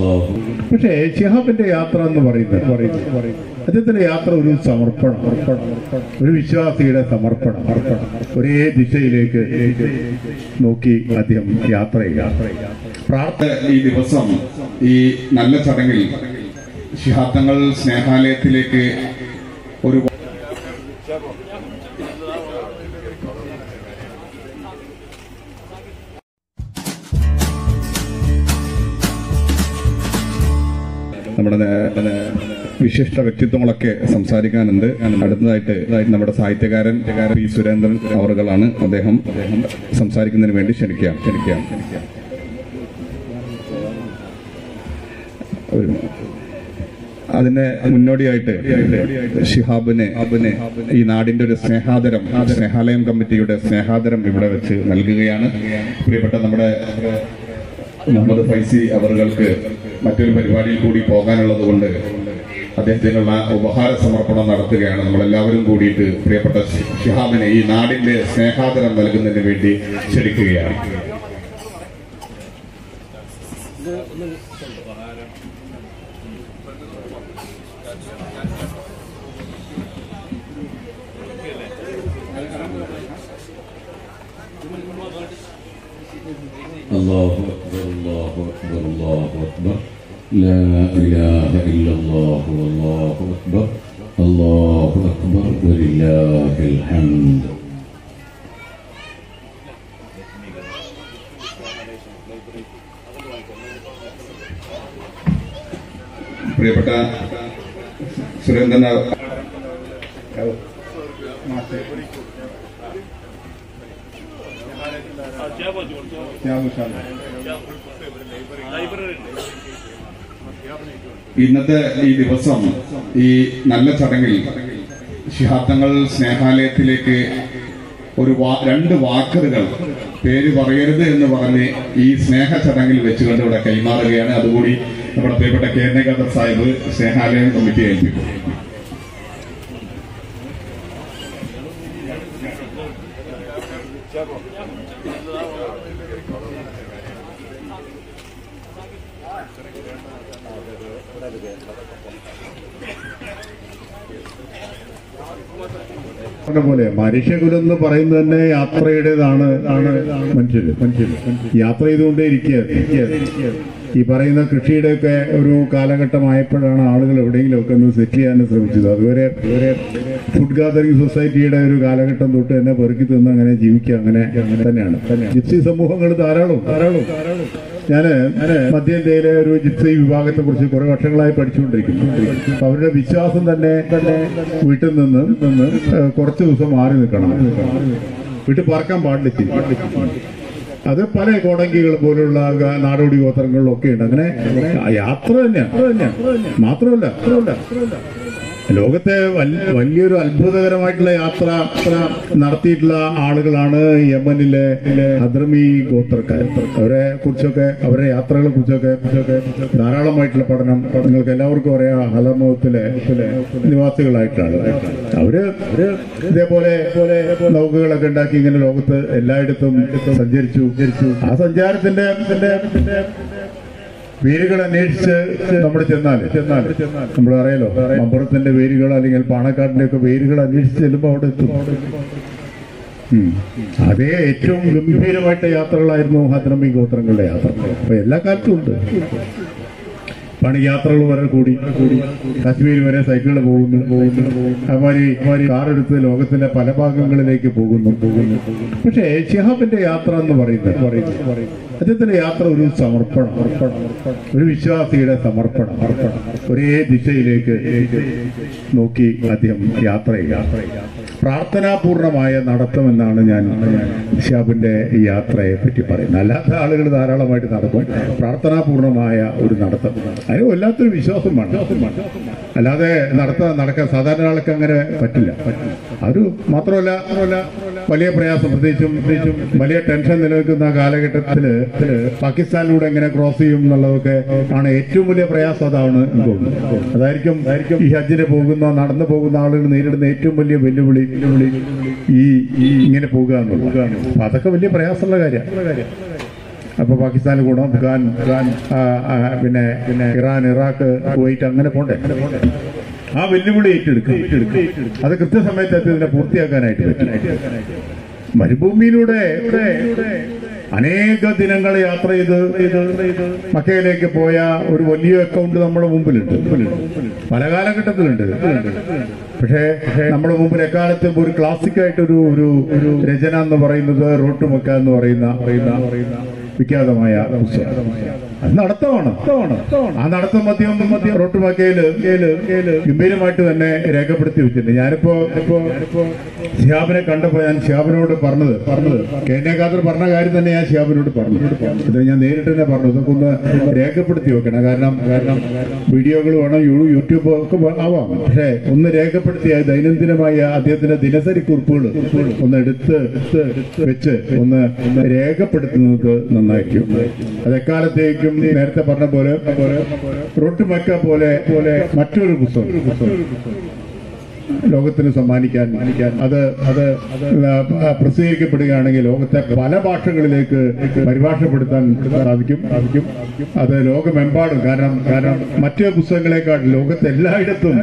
അള്ളാഹു പക്ഷേ ഷിഹാബിന്റെ യാത്ര എന്ന് പറയുന്നത് പറയുന്നത് അദ്ദേഹത്തിന്റെ യാത്ര ഒരു സമർപ്പണം ഒരു വിശ്വാസിയുടെ സമർപ്പണം അർപ്പണം ഒരേ ദിശയിലേക്ക് നോക്കി അദ്ദേഹം യാത്ര യാത്ര പ്രാർത്ഥന ഈ ദിവസം ഈ നല്ല ചടങ്ങിൽ ശിഹാബ്ദങ്ങൾ സ്നേഹാലയത്തിലേക്ക് ഒരു നമ്മുടെ നേ- വിശിഷ്ട വ്യക്തിത്വങ്ങളൊക്കെ സംസാരിക്കാനുണ്ട് അടുത്തതായിട്ട് നമ്മുടെ സാഹിത്യകാരൻ പി സുരേന്ദ്രൻ അവറുകളാണ് അദ്ദേഹം അദ്ദേഹം സംസാരിക്കുന്നതിന് വേണ്ടി ക്ഷണിക്കാം ക്ഷണിക്കാം ക്ഷണിക്കാം ഒരു അതിന് മുന്നോടിയായിട്ട് ഷിഹാബിനെ അബിനെ ഈ നാടിന്റെ ഒരു സ്നേഹാദരം സ്നേഹാലയം കമ്മിറ്റിയുടെ സ്നേഹാദരം ഇവിടെ വെച്ച് നൽകുകയാണ് പ്രിയപ്പെട്ട നമ്മുടെ മുഹമ്മദ് ഫൈസി അവറുകൾക്ക് മറ്റൊരു പരിപാടിയിൽ കൂടി പോകാനുള്ളത് കൊണ്ട് അദ്ദേഹത്തിനുള്ള ഉപഹാര സമർപ്പണം നടത്തുകയാണ് നമ്മളെല്ലാവരും കൂടിയിട്ട് പ്രിയപ്പെട്ട ഷിഹാബിനെ ഈ നാടിന്റെ സ്നേഹാദരം നൽകുന്നതിന് വേണ്ടി ക്ഷണിക്കുകയാണ് الله أكبر الله أكبر الله أكبر لا إله إلا الله والله أكبر الله أكبر ولله الحمد പ്രിയപ്പെട്ട സുരേന്ദ്രൻ ഇന്നത്തെ ഈ ദിവസം ഈ നല്ല ചടങ്ങിൽ ശിഹാബ്ദങ്ങൾ സ്നേഹാലയത്തിലേക്ക് ഒരു വാ- രണ്ട് വാക്കറുകൾ പേര് പറയരുത് എന്ന് പറഞ്ഞ് ഈ സ്നേഹ ചടങ്ങിൽ വെച്ചുകൊണ്ട് ഇവിടെ കൈമാറുകയാണ് അതുകൂടി നമ്മുടെ പ്രിയപ്പെട്ട കെ എൻ എ ഖദർ സാഹിബ് സ്നേഹാലയം കമ്മിറ്റി ഏൽപ്പിക്കും പറഞ്ഞ പോലെ മനുഷ്യകുലം എന്ന് പറയുന്നത് തന്നെ യാത്രയുടേതാണ് ആണ് മനുഷ്യര് മനുഷ്യര് യാത്ര ചെയ്തുകൊണ്ടേ ഇരിക്കുക ഈ പറയുന്ന കൃഷിയുടെയൊക്കെ ഒരു കാലഘട്ടമായപ്പോഴാണ് ആളുകൾ എവിടെയെങ്കിലുമൊക്കെ ഒന്ന് സെറ്റ് ചെയ്യാൻ ശ്രമിച്ചത് അതുവരെ അതുവരെ ഫുഡ് ഗാദറിംഗ് സൊസൈറ്റിയുടെ ഒരു കാലഘട്ടം തൊട്ട് തന്നെ പെറുക്കി തിന്ന് അങ്ങനെ ജീവിക്കുക അങ്ങനെ അങ്ങനെ തന്നെയാണ് ജിപ്സി സമൂഹങ്ങൾ ധാരാളം ധാരാളം ഞാന് മധ്യ ഇന്ത്യയിലെ ഒരു ജിപ്സി വിഭാഗത്തെ കുറിച്ച് കുറെ വർഷങ്ങളായി പഠിച്ചുകൊണ്ടിരിക്കുന്നു അപ്പൊ അവരുടെ വിശ്വാസം തന്നെ തന്നെ വീട്ടിൽ നിന്ന് നിന്ന് ഏഹ്, കുറച്ച് ദിവസം മാറി നിൽക്കണം വീട്ടിൽ പാർക്കാൻ പാടില്ല ചെയ്യും. അത് പല കോടങ്കികൾ പോലുള്ള ഗ- നാടോടി ഗോത്രങ്ങളിലൊക്കെ ഉണ്ട് അങ്ങനെ യാത്ര തന്നെയാണ് മാത്രമല്ല ലോകത്തെ വൽ- വലിയൊരു അത്ഭുതകരമായിട്ടുള്ള യാത്ര യാത്ര നടത്തിയിട്ടുള്ള ആളുകളാണ് യമനിലെ ഹദ്രമി ഗോത്രക്കാർ അവരെ കുറിച്ചൊക്കെ അവരുടെ യാത്രകളെ കുറിച്ചൊക്കെ കുറിച്ചൊക്കെ ധാരാളമായിട്ടുള്ള പഠനം നിങ്ങൾക്ക് എല്ലാവർക്കും അറിയാം ഹലമത്തിലെ നിവാസികളായിട്ടാണ് അവര് അവര് ഇതേപോലെ പോലെ നൗകകളൊക്കെ ഉണ്ടാക്കി ഇങ്ങനെ ലോകത്ത് എല്ലായിടത്തും സഞ്ചരിച്ചു ആ സഞ്ചാരത്തിന്റെ ഇതിന്റെ വേരുകൾ അന്വേഷിച്ച് നമ്മൾ ചെന്നാല് ചെന്നാല് നമ്മൾ അറിയാലോ മമ്പുറത്തിന്റെ വേരുകൾ അല്ലെങ്കിൽ പാണക്കാടിന്റെ ഒക്കെ വേരുകൾ അന്വേഷിച്ച് ചെല്ലുമ്പോൾ അവിടെ എത്തും ഉം. അതേ ഏറ്റവും ഗംഭീരമായിട്ട് യാത്രകളായിരുന്നു ഹദ്രമി ഗോത്രങ്ങളുടെ യാത്ര അപ്പൊ എല്ലാ കാലത്തും ഉണ്ട് പണി യാത്രകൾ വരെ കൂടി കൂടി കാശ്മീർ വരെ സൈക്കിളിൽ പോകുന്നു പോകുന്നു അതുമാതിരി അതുമാതിരി കാർ എടുത്ത് ലോകത്തിന്റെ പല ഭാഗങ്ങളിലേക്ക് പോകുന്നു പോകുന്നു പക്ഷേ ഷിഹാബിന്റെ യാത്ര എന്ന് പറയുന്നത് പറയുന്നത് അദ്ദേഹത്തിന്റെ യാത്ര ഒരു സമർപ്പണം അർപ്പണം ഒരു വിശ്വാസിയുടെ സമർപ്പണം അർപ്പണം ഒരേ ദിശയിലേക്ക് നോക്കി അദ്ദേഹം യാത്ര യാത്ര പ്രാർത്ഥനാപൂർണമായ നടത്തം എന്നാണ് ഞാൻ ഷിഹാബിന്റെ ഈ യാത്രയെ പറ്റി പറയുന്നത് അല്ലാത്ത ആളുകൾ ധാരാളമായിട്ട് നടക്കും പ്രാർത്ഥനാപൂർണമായ ഒരു നടത്തം അതിന് വല്ലാത്തൊരു വിശ്വാസം വേണം അല്ലാതെ നടത്ത നടക്കാൻ സാധാരണ ആൾക്ക് അങ്ങനെ പറ്റില്ല അത് മാത്രമല്ല മാത്രമല്ല വലിയ പ്രയാസം പ്രത്യേകിച്ചും പ്രത്യേകിച്ചും വലിയ ടെൻഷൻ നിലനിൽക്കുന്ന കാലഘട്ടത്തില് പാകിസ്ഥാനിലൂടെ എങ്ങനെ ക്രോസ് ചെയ്യും എന്നുള്ളതൊക്കെ ആണ് ഏറ്റവും വലിയ പ്രയാസം അതാണ് എന്ന് തോന്നുന്നു അതായിരിക്കും അതായിരിക്കും ഈ ഹജ്ജിന് പോകുന്ന നടന്നു പോകുന്ന ആളുകൾ നേരിടുന്ന ഏറ്റവും വലിയ വെല്ലുവിളി വെല്ലുവിളി ഈ ഈ ഇങ്ങനെ പോകുക എന്നുള്ളത് അപ്പൊ അതൊക്കെ വലിയ പ്രയാസമുള്ള കാര്യമാണ് അപ്പൊ പാകിസ്ഥാനിൽ കൂടെ അഫ്ഗാൻ അഫ്ഗാൻ ആ, ആ, പിന്നെ പിന്നെ ഇറാൻ ഇറാഖ് കുവൈറ്റ് അങ്ങനെ പോണ്ടേ ആ വെല്ലുവിളി ഏറ്റെടുക്കും ഏറ്റെടുക്കും അത് കൃത്യസമയത്ത് എത്തി ഇതിനെ പൂർത്തിയാക്കാനായിട്ട് പറ്റും മരുഭൂമിയിലൂടെ അനേക ദിനങ്ങൾ യാത്ര ചെയ്ത് ചെയ്ത് മക്കയിലേക്ക് പോയ ഒരു വലിയ അക്കൗണ്ട് നമ്മുടെ മുമ്പിലുണ്ട് പല കാലഘട്ടത്തിലുണ്ട് പക്ഷേ നമ്മുടെ മുമ്പിൽ എക്കാലത്തും ഒരു ക്ലാസിക് ആയിട്ടൊരു ഒരു ഒരു രചന എന്ന് പറയുന്നത് റോട്ടുമക്ക എന്ന് പറയുന്ന പറയുന്ന പറയുന്ന വിഖ്യാതമായ പുസ്തകം അത് നടത്തമാണ് ആ നടത്തം മദ്യം മദ്യം റോട്ടുമക്കയില് ഗംഭീരമായിട്ട് തന്നെ രേഖപ്പെടുത്തി വെച്ചിട്ടുണ്ട് ഞാനിപ്പോ ഇപ്പോ ഷിഹാബിനെ കണ്ടപ്പോ ഞാൻ ഷിഹാബിനോട് പറഞ്ഞത് പറഞ്ഞത് കെ എൻ എ ഖാദർ പറഞ്ഞ കാര്യം തന്നെ ഞാൻ ഷിഹാബിനോട് പറഞ്ഞു ഇത് ഞാൻ നേരിട്ട് തന്നെ പറഞ്ഞു ഇതൊക്കെ ഒന്ന് രേഖപ്പെടുത്തി വെക്കണം കാരണം കാരണം വീഡിയോകൾ വേണം യൂ- യൂട്യൂബ് ഒക്കെ വ- ആവാം പക്ഷേ ഒന്ന് രേഖപ്പെടുത്തിയ ദൈനംദിനമായ അദ്ദേഹത്തിന്റെ ദിനസരി കുറിപ്പുകൾ ഒന്ന് എടുത്ത് എടുത്ത് വെച്ച് ഒന്ന് ഒന്ന് രേഖപ്പെടുത്തുന്നത് നന്നായിരിക്കും അത് എക്കാലത്തേക്കും നേരത്തെ പറഞ്ഞ പോലെ പോലെ റൊട്ടുമക്ക പോലെ പോലെ മറ്റൊരു പുസ്തകം പുസ്തകം ലോകത്തിന് സമ്മാനിക്കാൻ അത് അത് ആ, പ്രസിദ്ധീകരിക്കപ്പെടുകയാണെങ്കിൽ ലോകത്തെ പല ഭാഷകളിലേക്ക് പരിഭാഷപ്പെടുത്താൻ സാധിക്കും സാധിക്കും അത് ലോകമെമ്പാടും കാരണം കാരണം മറ്റു പുസ്തകങ്ങളെക്കാൾ ലോകത്തെ എല്ലായിടത്തും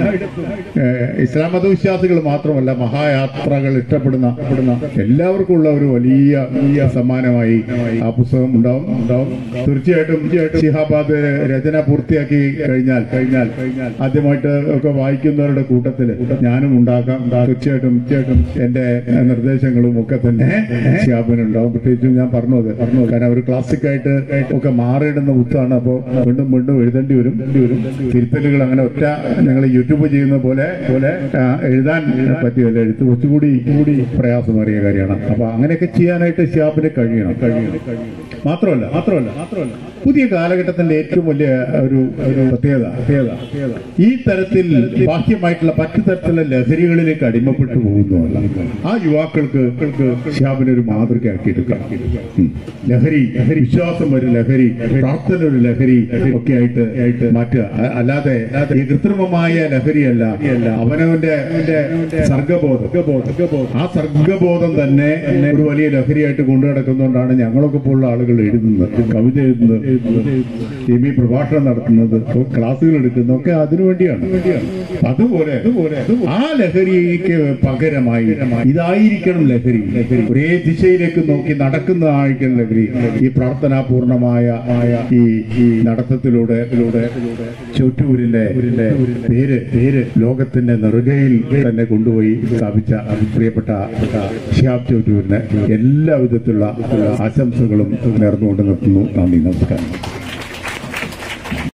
ഏ, ഇസ്ലാം മതവിശ്വാസികൾ മാത്രമല്ല മഹായാത്രകൾ ഇഷ്ടപ്പെടുന്ന ഇഷ്ടപ്പെടുന്ന എല്ലാവർക്കും ഉള്ള ഒരു വലിയ വലിയ സമ്മാനമായി ആ പുസ്തകം ഉണ്ടാവും ഉണ്ടാവും തീർച്ചയായിട്ടും ഷിഹാബാദ് രചന പൂർത്തിയാക്കി കഴിഞ്ഞാൽ കഴിഞ്ഞാൽ ആദ്യമായിട്ട് ഒക്കെ വായിക്കുന്നവരുടെ കൂട്ടത്തിൽ ഞാനും ഉണ്ടാക്കാം തീർച്ചയായിട്ടും തീർച്ചയായിട്ടും എന്റെ നിർദ്ദേശങ്ങളും ഒക്കെ തന്നെ ഷിഹാബിനുണ്ടാവും പ്രത്യേകിച്ചും ഞാൻ പറഞ്ഞു അത് പറഞ്ഞു കാരണം ഒരു ക്ലാസിക് ആയിട്ട് ഒക്കെ മാറിയിടുന്ന പുസ്തകമാണ് അപ്പോൾ വീണ്ടും വീണ്ടും എഴുതേണ്ടി വരും വരും തിരുത്തലുകൾ അങ്ങനെ ഒറ്റ ഞങ്ങൾ യൂട്യൂബ് ചെയ്യുന്ന പോലെ പോലെ ആ, എഴുതാൻ പറ്റിയല്ല എഴുത്ത് കുറച്ചുകൂടി കൂടി പ്രയാസമേറിയ കാര്യമാണ് അപ്പൊ അങ്ങനെയൊക്കെ ചെയ്യാനായിട്ട് ഷിയാബിന് കഴിയണം കഴിയണം മാത്രമല്ല മാത്രമല്ല മാത്രമല്ല പുതിയ കാലഘട്ടത്തിന്റെ ഏറ്റവും വലിയ ഒരു ഒരു പ്രത്യേകത പ്രത്യേകത ഈ തരത്തിൽ ബാഹ്യമായിട്ടുള്ള മറ്റു തരത്തിലുള്ള ലഹരികളിലേക്ക് അടിമപ്പെട്ടു പോകുന്നതല്ല ആ യുവാക്കൾക്ക് ഷിയാബിനെ ഒരു മാതൃകയാക്കി എടുക്കാം ഉം. ലഹരി ലഹരി വിശ്വാസം ഒരു ലഹരി പ്രാർത്ഥന ഒരു ലഹരി ഒക്കെ ആയിട്ട് ആയിട്ട് മാറ്റുക അ- അല്ലാതെ ഈ കൃത്രിമമായ ലഹരിയല്ല അവനവന്റെ അവന്റെ സർഗബോധം ആ സർഗബോധം തന്നെ ഒരു വലിയ ലഹരിയായിട്ട് കൊണ്ടു നടക്കുന്നതുകൊണ്ടാണ് ഞങ്ങളൊക്കെ പോലുള്ള ആളുകൾ എഴുതുന്നത് കവിത എഴുതുന്നത് ടി വി പ്രഭാഷണം നടത്തുന്നത് ക്ലാസ്സുകൾ എടുക്കുന്നത് ഒക്കെ അതിനുവേണ്ടിയാണ് അതുപോലെ അതുപോലെ ആ ലഹരിക്ക് പകരമായി ഇതായിരിക്കണം ലഹരി ലഹരി ഒരേ ദിശയിലേക്ക് നോക്കി നടക്കുന്നതായിരിക്കണം ലഹരി ഈ പ്രാർത്ഥനാപൂർണമായ ആയ ഈ ഈ നടത്തത്തിലൂടെ ഇതിലൂടെ ചുറ്റൂരിന്റെ പേര് പേര് ലോകത്തിന്റെ നെറുകയിൽ തന്നെ കൊണ്ടുപോയി സ്ഥാപിച്ച പ്രിയപ്പെട്ട ഷിയാബ് ചൗറ്റൂരിന് എല്ലാ വിധത്തിലുള്ള ആശംസകളും നേർന്നുകൊണ്ട് നിർത്തുന്നു നന്ദി നമസ്കാരം